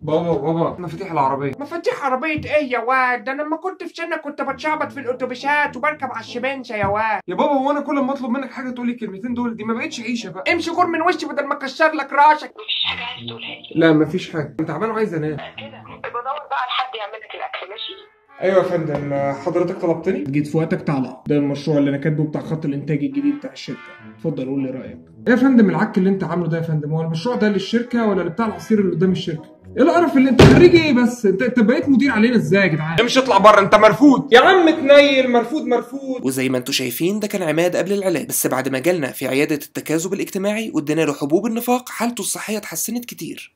بابا بابا مفاتيح العربية مفاتيح عربية ايه يا واد ده انا لما كنت في سنة كنت بتشعبط في الاتوبيسات وبركب على الشبنشة يا واد يا بابا هو انا كل ما اطلب منك حاجة تقول لي الكلمتين دول دي ما بقتش عيشة بقى امشي غور من وشي بدل ما اكسر لك راسك مفيش حاجة عايز تقولها لي لا مفيش حاجة انت تعبان وعايز انام كده يبقى دور بقى لحد يعمل لك الاكل ماشي ايوه يا فندم حضرتك طلبتني جيت في وقتك تعالى ده المشروع اللي انا كاتبه بتاع خط الانتاج الجديد بتاع الشركه اتفضل قول لي رايك ايه يا فندم العك اللي انت عامله ده يا فندم هو المشروع ده للشركه ولا اللي بتاع العصير اللي قدام الشركه ايه القرف اللي انت خريج ايه بس انت انت بقيت مدير علينا ازاي يا جدعان امشي اطلع بره انت مرفوض يا عم تنيل مرفوض مرفوض وزي ما انتم شايفين ده كان عماد قبل العلاج بس بعد ما جالنا في عيادة التكاذب الاجتماعي وادينا له حبوب النفاق حالته الصحية اتحسنت كتير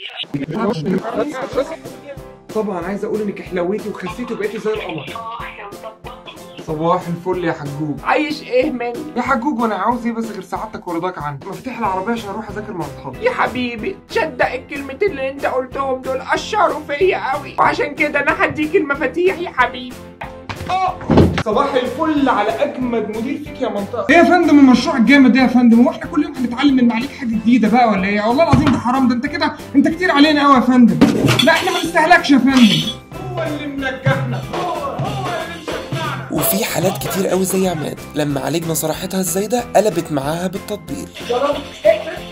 طبعا عايز اقول انك حلويتي وخسيتي وبقيتي زي القمر اه احنا مظبطين صباح الفل يا حجوج عايش ايه مني يا حجوج وانا عاوز ايه بس غير سعادتك ورضاك عندي مفاتيح العربيه عشان اروح اذاكر مع اصحابي يا حبيبي تصدق الكلمتين اللي انت قلتهم دول اشروا فيا قوي وعشان كده انا هديك المفاتيح يا حبيبي اه صباح الفل على اجمد مدير فيك يا منطقه ايه يا فندم المشروع الجامد ده يا فندم هو احنا كل يوم هنتعلم من عليك حاجه جديده بقى ولا ايه والله العظيم ده حرام ده انت كده انت كتير علينا قوي يا فندم لا احنا ما نستهلكش يا فندم هو اللي منجحنا هو هو اللي مشجعنا وفي حالات كتير قوي زي عماد لما عالجنا صراحتها الزايدة قلبت معاها بالتطبيل يا رب اقفل